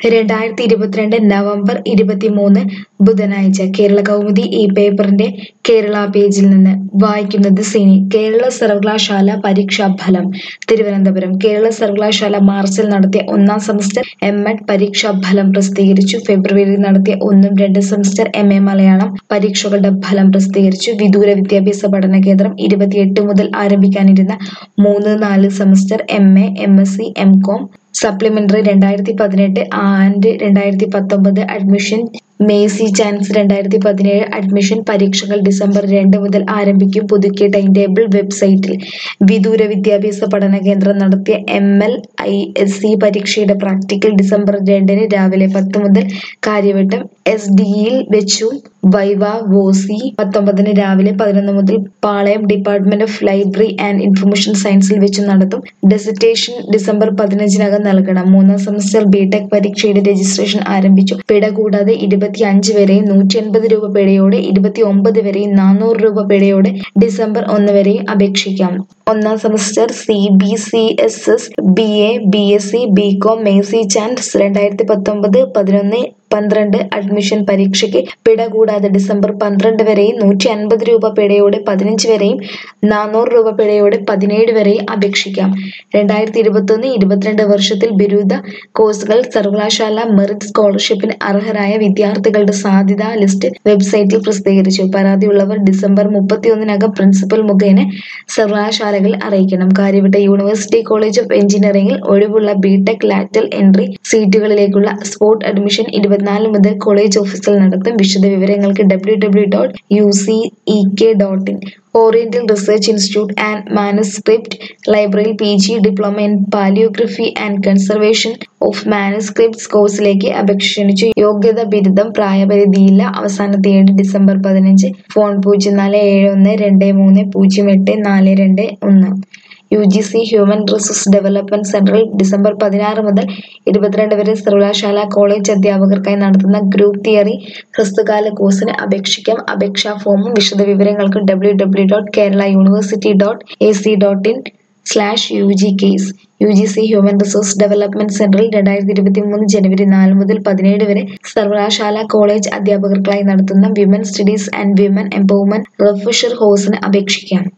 രണ്ടായിരത്തി ഇരുപത്തിരണ്ട് നവംബർ ഇരുപത്തിമൂന്ന് ബുധനാഴ്ച കേരള കൗമുദി ഈ പേപ്പറിന്റെ കേരള പേജിൽ നിന്ന് വായിക്കുന്നത് സിനി കേരള സർവകലാശാല പരീക്ഷാഫലം തിരുവനന്തപുരം കേരള സർവകലാശാല മാർച്ചിൽ നടത്തിയ ഒന്നാം സെമസ്റ്റർ എം എഡ് പരീക്ഷാഫലം പ്രസിദ്ധീകരിച്ചു ഫെബ്രുവരിയിൽ നടത്തിയ ഒന്നും രണ്ടും സെമസ്റ്റർ എം എ മലയാളം പരീക്ഷകളുടെ ഫലം പ്രസിദ്ധീകരിച്ചു വിദൂര വിദ്യാഭ്യാസ പഠന കേന്ദ്രം ഇരുപത്തിയെട്ട് മുതൽ ആരംഭിക്കാനിരുന്ന മൂന്ന് നാല് semester M A M S C M com supplementary രണ്ടായിരത്തി പതിനെട്ട് ആൻഡ് രണ്ടായിരത്തി പത്തൊമ്പത് അഡ്മിഷൻ മേസി ചാൻസ് രണ്ടായിരത്തി പതിനേഴ് അഡ്മിഷൻ പരീക്ഷകൾ ഡിസംബർ രണ്ട് മുതൽ ആരംഭിക്കും പുതുക്കിയ ടൈം ടേബിൾ വെബ്സൈറ്റിൽ വിദൂര വിദ്യാഭ്യാസ പഠന കേന്ദ്രം നടത്തിയ M L I S C പരീക്ഷയുടെ പ്രാക്ടിക്കൽ ഡിസംബർ രണ്ടിന് രാവിലെ പത്ത് മുതൽ കാര്യവട്ടം എസ് ഡിയിൽ വെച്ചു വൈവ വോസി പത്തൊമ്പതിന് രാവിലെ പതിനൊന്ന് മുതൽ Palayam department of library and information സയൻസിൽ വെച്ച് നടത്തും ഡെസിറ്റേഷൻ ഡിസംബർ പതിനഞ്ചിനകം നൽകണം മൂന്നാം സെമസ്റ്റർ ബിടെക് പരീക്ഷയുടെ രജിസ്ട്രേഷൻ ആരംഭിച്ചു പിഴ കൂടാതെ ഇരുപത്തി അഞ്ച് വരെയും നൂറ്റി അൻപത് രൂപ പിഴയോടെ ഇരുപത്തി ഒമ്പത് വരെയും നാനൂറ് രൂപ പിഴയോടെ ഡിസംബർ ഒന്ന് വരെയും അപേക്ഷിക്കാം ഒന്നാം semester C B C S S B A B S C B com mercy chance രണ്ടായിരത്തി പത്തൊമ്പത് പതിനൊന്ന് പന്ത്രണ്ട് അഡ്മിഷൻ പരീക്ഷയ്ക്ക് പിഴ കൂടാതെ ഡിസംബർ പന്ത്രണ്ട് വരെയും നൂറ്റി അൻപത് രൂപ പിഴയോടെ പതിനഞ്ച് വരെയും നാനൂറ് രൂപ പിഴയോടെ പതിനേഴ് വരെയും അപേക്ഷിക്കാം രണ്ടായിരത്തി ഇരുപത്തൊന്ന് ഇരുപത്തിരണ്ട് വർഷത്തിൽ ബിരുദ കോഴ്സുകൾ സർവകലാശാല മെറിറ്റ് സ്കോളർഷിപ്പിന് അർഹരായ വിദ്യാർത്ഥികളുടെ സാധ്യതാ ലിസ്റ്റ് വെബ്സൈറ്റിൽ പ്രസിദ്ധീകരിച്ചു പരാതിയുള്ളവർ ഡിസംബർ മുപ്പത്തിയൊന്നിനകം പ്രിൻസിപ്പൽ മുഖേന സർവകലാശാലകൾ അറിയിക്കണം കാര്യവട്ട യൂണിവേഴ്സിറ്റി കോളേജ് ഓഫ് എഞ്ചിനീയറിംഗിൽ ഒഴിവുള്ള ബിടെക് ലാറ്റൽ എൻട്രി സീറ്റുകളിലേക്കുള്ള സ്പോട്ട് അഡ്മിഷൻ ഇരുപത്തിനാല് മുതൽ കോളേജ് ഓഫീസിൽ നടത്തും വിശദ വിവരങ്ങൾക്ക് W W dot U C E K dot in oriental research institute and manuscript ലൈബ്രറിയിൽ P G diploma in palaeography and conservation of manuscripts കോഴ്സിലേക്ക് അപേക്ഷ ക്ഷണിച്ചു യോഗ്യത ബിരുദം പ്രായപരിധിയില്ല അവസാന തീയതി ഡിസംബർ പതിനഞ്ച് ഫോൺ പൂജ്യം നാല് ഏഴ് ഒന്ന് രണ്ട് മൂന്ന് പൂജ്യം എട്ട് നാല് രണ്ട് ഒന്ന് U G C human resource development സെന്ററിൽ ഡിസംബർ പതിനാറ് മുതൽ ഇരുപത്തിരണ്ട് വരെ സർവകലാശാല കോളേജ് അധ്യാപകർക്കായി നടത്തുന്ന ഗ്രൂപ്പ് തിയറി ഹ്രസ്വകാല കോഴ്സിന് അപേക്ഷിക്കാം അപേക്ഷാ ഫോമും വിശദവിവരങ്ങൾക്ക് W W dot Kerala university dot A C dot in slash U G case U G C human resource development സെന്ററിൽ രണ്ടായിരത്തി ഇരുപത്തി മൂന്ന് ജനുവരി നാല് മുതൽ പതിനേഴ് വരെ സർവകലാശാല കോളേജ് അധ്യാപകർക്കായി നടത്തുന്ന women studies and women empowerment refresher കോഴ്സിന് അപേക്ഷിക്കാം